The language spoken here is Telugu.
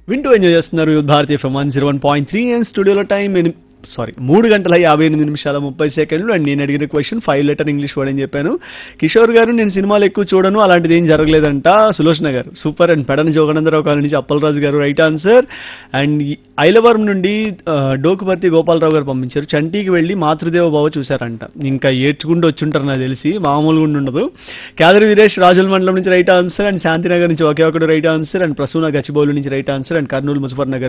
వింటూ ఎంజాయ్ చేస్తున్నారు భారతీయ from one zero one point three and స్టూడియోలో టైం సారీ మూడు గంటల యాభై ఎనిమిది నిమిషాల ముప్పై సెకండ్లు అండ్ నేను అడిగిన question five letter English word అని చెప్పాను కిషోర్ గారు నేను సినిమాలు ఎక్కువ చూడను అలాంటిది ఏం జరగలేదంట Sulochana garu super and Pedana Joganandarao colony నుంచి అప్పలరాజు గారు రైట్ ఆన్సర్ అండ్ ఐలవరం నుండి ఆ, డోకుపర్తి గోపాలరావు గారు పంపించారు చంటీకి వెళ్ళి మాతృదేవ బావ చూశారంట ఇంకా ఏడ్చుకుంటూ వచ్చుంటారు నాకు తెలిసి మామూలుగా ఉండి ఉండదు కేదరి వీరేష్ రాజుల మండలం నుంచి రైట్ ఆన్సర్ అండ్ శాంతినగర్ నుంచి ఒకే ఒకటి right answer and Prasuna Gachibowli నుంచి right answer and Kurnool Muzaffar Nagar